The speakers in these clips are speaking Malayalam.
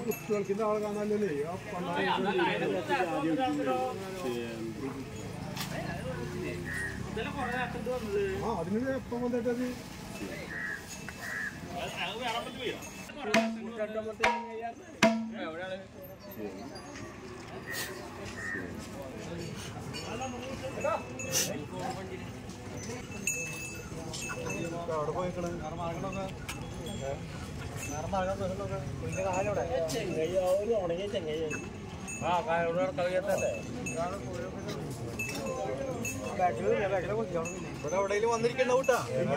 കുട്ടികൾക്കിന്റെ ആളെ കാണാനല്ലേ ആ പണ്ടാ ആ അതിന് എപ്പം വന്നിട്ടത് അവിടെ പോയിക്കണേ ഇവിടെ എവിടെയെങ്കിലും വന്നിരിക്കണ്ട കൂട്ടാ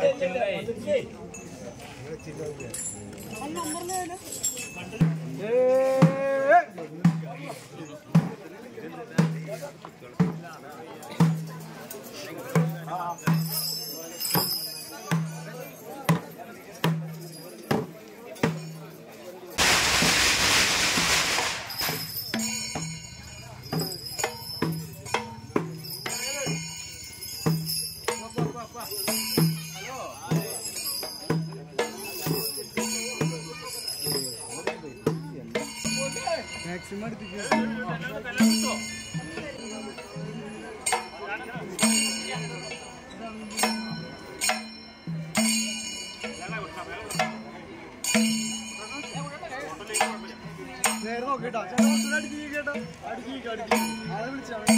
മാക്സിമം അടുത്തേക്ക് നേരെ നോക്കിട്ടാ ചേട്ടാ അടിക്കി കേട്ടോ അടിക്കി അടിക്കി ആളെ വിളിച്ചാണ്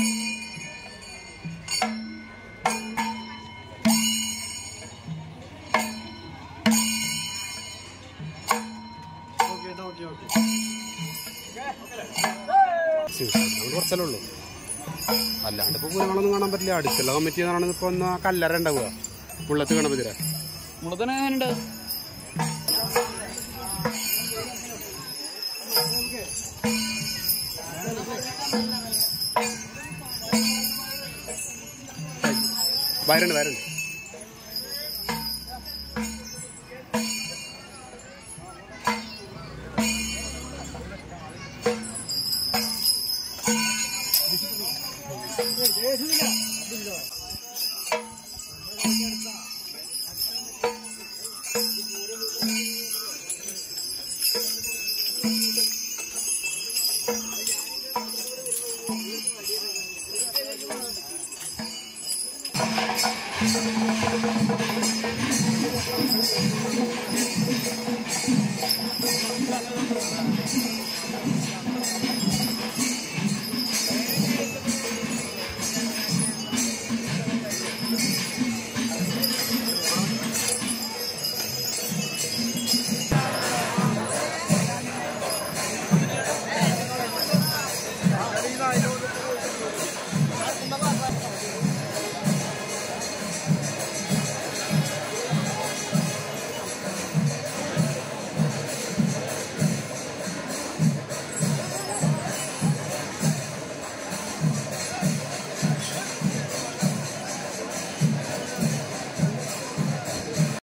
ഓക്കെ ഓക്കെ ഓക്കെ നമ്മൾ കുറച്ചല്ലേ ഉള്ളൂ അല്ലാണ്ട് ഇപ്പൊ പൂരങ്ങളൊന്നും കാണാൻ പറ്റില്ല അടുത്തുള്ള കമ്മിറ്റി എന്നാണ് ഇപ്പൊ ഒന്ന് കല്ലറ ഉണ്ടാവുക മുള്ളത്ത് ഗണപതിര മുളത്തന എങ്ങനെയുണ്ട് വയറുണ്ട് വയറുണ്ട്